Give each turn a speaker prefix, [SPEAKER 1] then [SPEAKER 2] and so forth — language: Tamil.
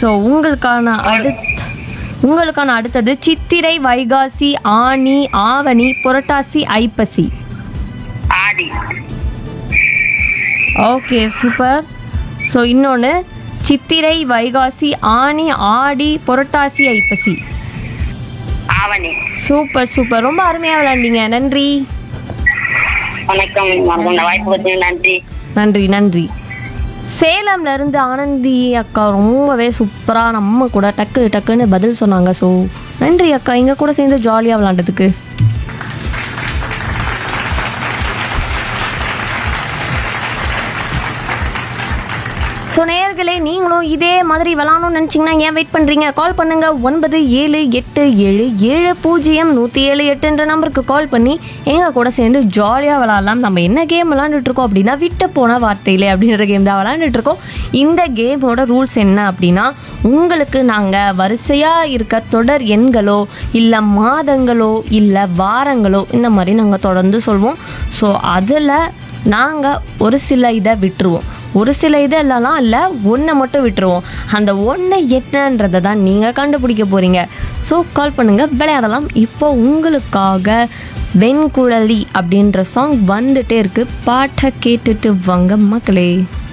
[SPEAKER 1] ஸோ உங்களுக்கான அடுத்த உங்களுக்கான அடுத்தது சித்திரை வைகாசி ஆனி ஆவணி புரட்டாசி ஐப்பசி
[SPEAKER 2] ஆடி
[SPEAKER 1] ஓகே சூப்பர் ஸோ இன்னொன்று சித்திரை வைகாசி ஆனி ஆடி புரட்டாசி ஐப்பசி
[SPEAKER 2] ஆவணி
[SPEAKER 1] சூப்பர் சூப்பர் ரொம்ப அருமையாக விளையாண்டீங்க நன்றி
[SPEAKER 2] வணக்கம் வணக்கம் இந்த வாய்ப்பு கொடுத்தீங்க நன்றி
[SPEAKER 1] நன்றி நன்றி சேலம்ல இருந்து ஆனந்தி அக்கா ரொம்பவே சூப்பராக நம்ம கூட டக்கு டக்குன்னு பதில் சொன்னாங்க ஸோ நன்றி அக்கா எங்கள் கூட சேர்ந்து ஜாலியாக விளாண்டதுக்கு ஸோ நேயர்களே நீங்களும் இதே மாதிரி விளாடணும்னு நினச்சிங்கன்னா ஏன் வெயிட் பண்ணுறீங்க கால் பண்ணுங்க ஒன்பது ஏழு எட்டு ஏழு ஏழு பூஜ்ஜியம் நூற்றி ஏழு எட்டுன்ற நம்பருக்கு கால் பண்ணி எங்கள் கூட சேர்ந்து ஜாலியாக விளாட்லாம் நம்ம என்ன கேம் விளாண்டுட்டு இருக்கோம் அப்படின்னா விட்டு போன வார்த்தையிலே அப்படின்ற கேம் தான் விளாண்டுட்டு இருக்கோம் இந்த கேமோட ரூல்ஸ் என்ன அப்படின்னா உங்களுக்கு நாங்கள் வரிசையாக இருக்க தொடர் எண்களோ இல்லை மாதங்களோ இல்லை வாரங்களோ இந்த மாதிரி நாங்கள் தொடர்ந்து சொல்வோம் ஸோ அதில் நாங்கள் ஒரு சில இதை விட்டுருவோம் ஒரு சில இதெல்லாம் இல்லை ஒன்றை மட்டும் விட்டுருவோம் அந்த ஒன்று என்னன்றதை தான் நீங்கள் கண்டுபிடிக்க போகிறீங்க ஸோ கால் பண்ணுங்கள் விளையாடலாம் இப்போ உங்களுக்காக வெண்குழலி அப்படின்ற சாங் வந்துட்டே இருக்குது பாட்டை கேட்டுட்டு வாங்க மக்களே